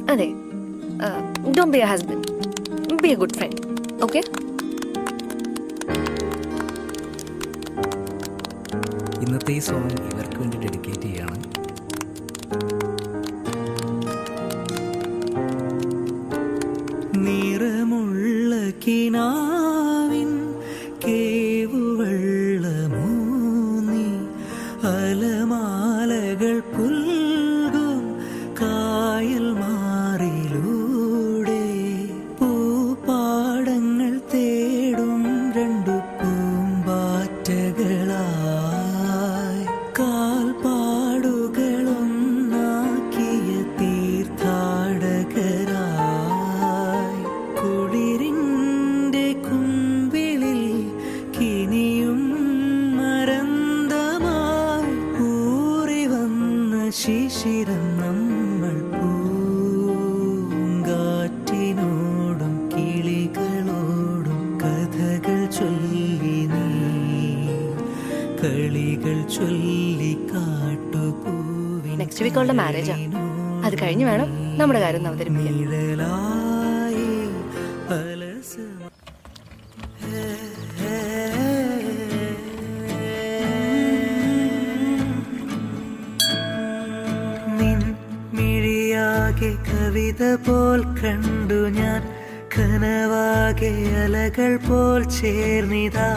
അതെ don't be a husband be a good friend okay ഇന്നത്തെ ഈ സോങ് ഇവർക്ക് വേണ്ടി ഡെഡിക്കേറ്റ് ചെയ്യാണ് നിറമുള്ള കിനാവിൻ കേവുവെള്ളമൂന്നി അലമാലകൾ പുൽകും കായൽ മാറിലൂടെ പൂപ്പാടങ്ങൾ തേടും രണ്ടു പൂമ്പാറ്റകളായി കാൽപ്പാടുകളൊന്നാക്കിയ തീർത്ഥാടകരായി കുളിരിൻ്റെ കുമ്പിളിൽ കിനിയും മരന്തമായി ഊറി വന്ന ശിശിരം നമ്മൾ പൂങ്കാറ്റിനോടും കിളികളോടും കഥകൾ ചൊല്ലി നീ കളികൾ ചൊല്ലി കാട്ടുപൂവിൻ നെക്സ്റ്റ് വീക്ക് അവളുടെ മാരേജാ അത് കഴിഞ്ഞ് വേണം നമ്മുടെ കാര്യം ഒന്ന് അവതരിപ്പിക്കാൻ നിഴലായി അലസ- നിൻ മിഴിയാകെ കവിത പോൽ കണ്ടു ഞാൻ കനവാകെ അലകൾ പോൽ ചേർന്നിതാ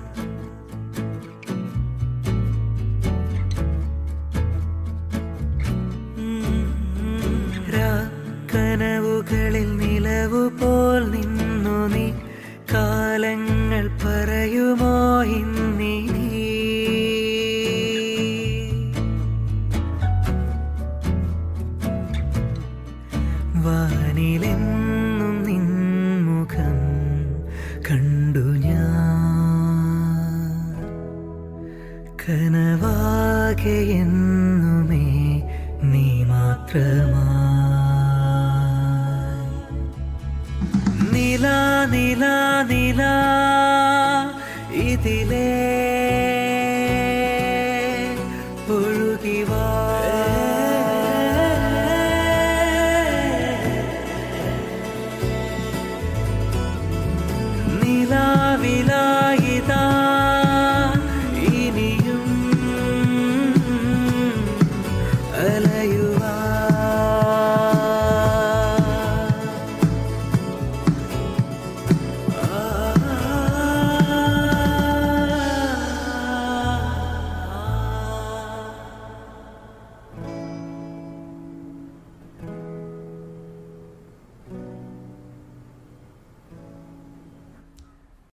കനവുകളിൽ നിലവു പോൽ നിന്നു നീ കാലങ്ങൾ പറയുമോ ഇന്നീ വാനിലെന്നും നിൻമുഖം കണ്ടു ഞാൻ കനവാകെ എന്നുമേ നീ മാത്രമായി നില നില നില ഇതിലേ